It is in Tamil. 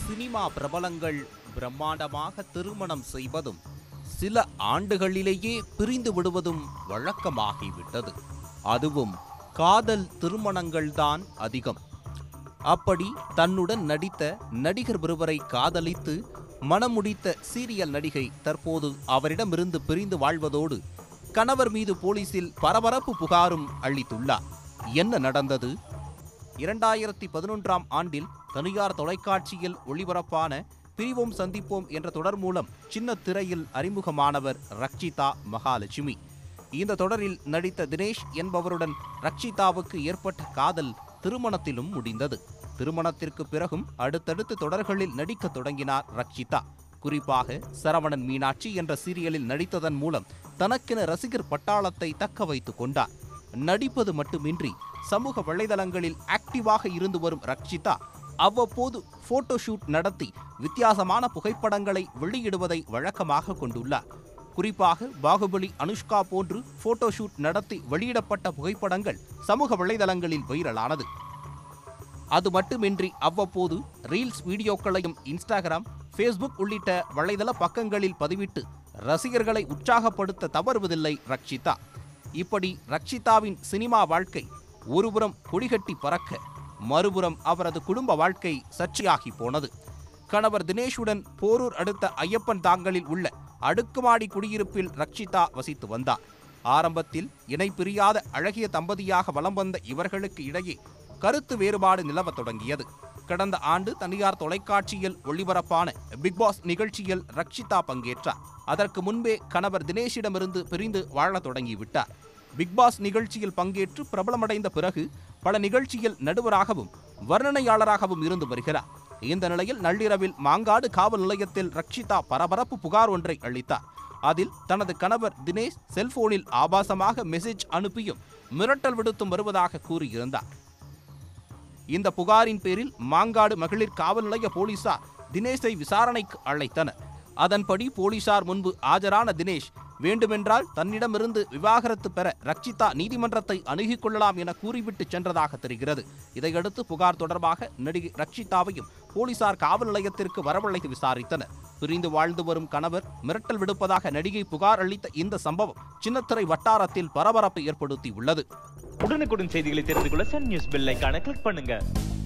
சினிமா பிரபலங்கள் பிரம்மாண்டமாக திருமணம் செய்வதும் சில ஆண்டுகளிலேயே பிரிந்து விடுவதும் வழக்கமாகிவிட்டது அதுவும் காதல் திருமணங்கள்தான் அதிகம் அப்படி தன்னுடன் நடித்த நடிகர் ஒருவரை காதலித்து மணமுடித்த சீரியல் நடிகை தற்போது அவரிடமிருந்து பிரிந்து வாழ்வதோடு கணவர் மீது போலீசில் பரபரப்பு புகாரும் அளித்துள்ளார் என்ன நடந்தது இரண்டாயிரத்தி பதினொன்றாம் ஆண்டில் தனியார் தொலைக்காட்சியில் ஒளிபரப்பான பிரிவோம் சந்திப்போம் என்ற தொடர் மூலம் சின்ன திரையில் அறிமுகமானவர் ரக்ஷிதா மகாலட்சுமி இந்த தொடரில் நடித்த தினேஷ் என்பவருடன் ரக்ஷிதாவுக்கு ஏற்பட்ட காதல் திருமணத்திலும் முடிந்தது திருமணத்திற்கு பிறகும் அடுத்தடுத்து தொடர்களில் நடிக்கத் தொடங்கினார் ரக்ஷிதா குறிப்பாக சரவணன் மீனாட்சி என்ற சீரியலில் நடித்ததன் மூலம் தனக்கென ரசிகர் பட்டாளத்தை தக்க வைத்துக் கொண்டார் நடிப்பது மட்டுமின்றி சமூக வலைதளங்களில் ஆக்டிவாக இருந்து வரும் ரக்ஷிதா அவ்வப்போது போட்டோ ஷூட் நடத்தி வித்தியாசமான புகைப்படங்களை வெளியிடுவதை வழக்கமாக கொண்டுள்ளார் குறிப்பாக பாகுபலி அனுஷ்கா போன்று போட்டோ ஷூட் நடத்தி வெளியிடப்பட்ட புகைப்படங்கள் சமூக வலைதளங்களில் வைரலானது அது மட்டுமின்றி அவ்வப்போது ரீல்ஸ் வீடியோக்களையும் இன்ஸ்டாகிராம் ஃபேஸ்புக் உள்ளிட்ட வலைதள பக்கங்களில் பதிவிட்டு ரசிகர்களை உற்சாகப்படுத்த தவறுவதில்லை ரக்ஷிதா இப்படி ரக்ஷிதாவின் சினிமா வாழ்க்கை ஒருபுறம் கொடிகட்டி பறக்க மறுபுறம் அவரது குடும்ப வாழ்க்கை சர்ச்சையாகி போனது கணவர் தினேஷுடன் போரூர் அடுத்த ஐயப்பன் தாங்கலில் உள்ள அடுக்குமாடி குடியிருப்பில் ரக்ஷிதா வசித்து வந்தார் ஆரம்பத்தில் இணை பிரியாத அழகிய தம்பதியாக வலம் வந்த இவர்களுக்கு இடையே கருத்து வேறுபாடு நிலவத் தொடங்கியது கடந்த ஆண்டு தனியார் தொலைக்காட்சியில் ஒளிபரப்பான பிக் பாஸ் நிகழ்ச்சியில் ரக்ஷிதா பங்கேற்றார் அதற்கு முன்பே கணவர் தினேஷிடமிருந்து பிரிந்து வாழத் தொடங்கிவிட்டார் பிக் பாஸ் நிகழ்ச்சியில் பங்கேற்று பிரபலமடைந்த பிறகு பல நிகழ்ச்சியில் நடுவராகவும் வர்ணனையாளராகவும் இருந்து வருகிறார் இந்த நிலையில் நள்ளிரவில் மாங்காடு காவல் நிலையத்தில் ரக்ஷிதா பரபரப்பு புகார் ஒன்றை அளித்தார் அதில் தனது கணவர் தினேஷ் செல்போனில் ஆபாசமாக மெசேஜ் அனுப்பியும் மிரட்டல் விடுத்தும் வருவதாக கூறியிருந்தார் இந்த புகாரின் பேரில் மாங்காடு மகளிர் காவல் நிலைய போலீசார் தினேஷை விசாரணைக்கு அழைத்தனர் அதன்படி போலீசார் முன்பு ஆஜரான தினேஷ் வேண்டுமென்றால் தன்னிடமிருந்து விவாகரத்து பெற ரக்ஷிதா நீதிமன்றத்தை அணுகிக் கொள்ளலாம் என கூறிவிட்டு சென்றதாக தெரிகிறது இதையடுத்து புகார் தொடர்பாக நடிகை ரக்ஷிதாவையும் போலீசார் காவல் நிலையத்திற்கு வரவழைத்து விசாரித்தனர் பிரிந்து வாழ்ந்து வரும் கணவர் மிரட்டல் விடுப்பதாக நடிகை புகார் அளித்த இந்த சம்பவம் சின்னத்திரை வட்டாரத்தில் பரபரப்பை ஏற்படுத்தியுள்ளது உடனுக்குடன் செய்திகளை தெரிந்து கொள்ள சன் நியூஸ் பெல் ஐகானை கிளிக் பண்ணுங்க